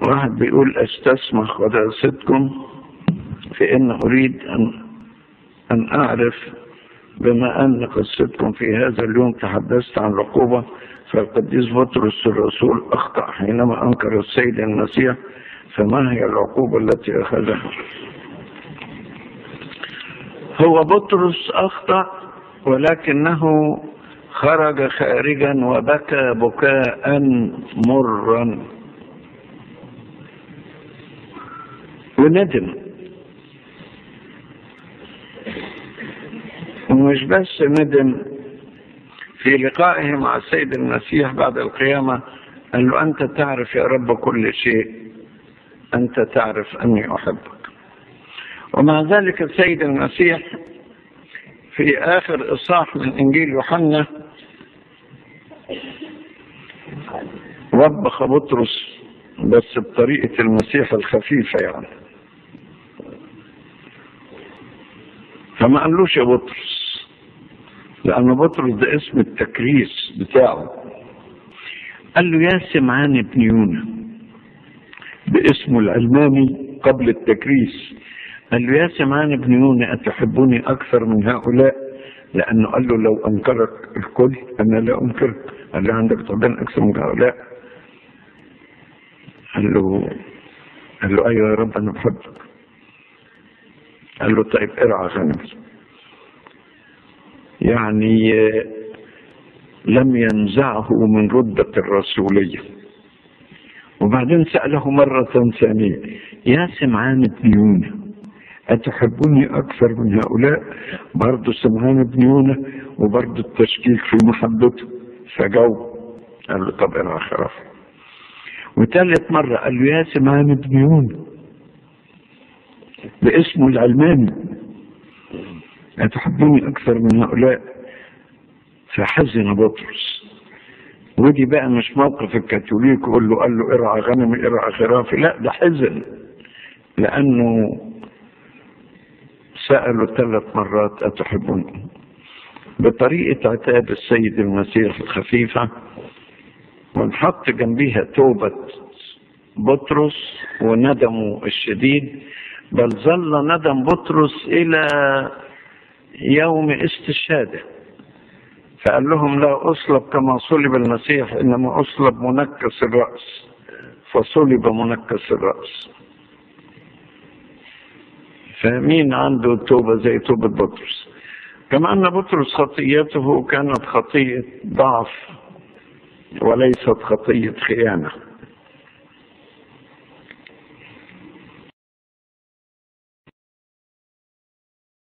واحد بيقول استسمح قداستكم في ان اريد ان ان اعرف بما ان قصتكم في هذا اليوم تحدثت عن العقوبة فالقديس بطرس الرسول اخطأ حينما انكر السيد المسيح فما هي العقوبة التي اخذها هو بطرس اخطأ ولكنه خرج خارجا وبكى بكاء مرا وندم ومش بس ندم في لقائه مع السيد المسيح بعد القيامة قال له أنت تعرف يا رب كل شيء أنت تعرف أني أحبك ومع ذلك السيد المسيح في آخر إصحاح من إنجيل يوحنا وبخ بطرس بس بطريقة المسيح الخفيفة يعني فما قالوش يا بطرس لأن بطرس ده اسم التكريس بتاعه قال له يا سمعان ابن يونا باسمه العلماني قبل التكريس قال له يا سمعان ابن يونا أتحبني أكثر من هؤلاء لأنه قال له لو أنكرك الكل أنا لا أنكرك قال له عندك تعبان أكثر من هؤلاء قال له قال له أيوة يا رب أنا بحبك قال له طيب ارعى غنمي يعني لم ينزعه من رتبة الرسولية وبعدين سأله مرة ثانية يا سمعان بن يونا أتحبني أكثر من هؤلاء برضه سمعان بن يونا وبرضه التشكيك في محبته فجاوب قال له طب ارعى خرافه وثالث مرة قال له يا سمعان بن يونا باسمه العلماني أتحبوني أكثر من هؤلاء فحزن بطرس ودي بقى مش موقف الكاثوليك يقول له قال له ارعى غنمي ارعى خرافي لا ده حزن لأنه سأله ثلاث مرات أتحبوني بطريقة عتاب السيد المسيح الخفيفة ونحط جنبيها توبة بطرس وندمه الشديد بل ظل ندم بطرس إلى يوم استشهاده فقال لهم لا أصلب كما صلب المسيح إنما أصلب منكس الرأس فصلب منكس الرأس فمين عنده توبة زي توبة بطرس كما أن بطرس خطيته كانت خطية ضعف وليست خطية خيانة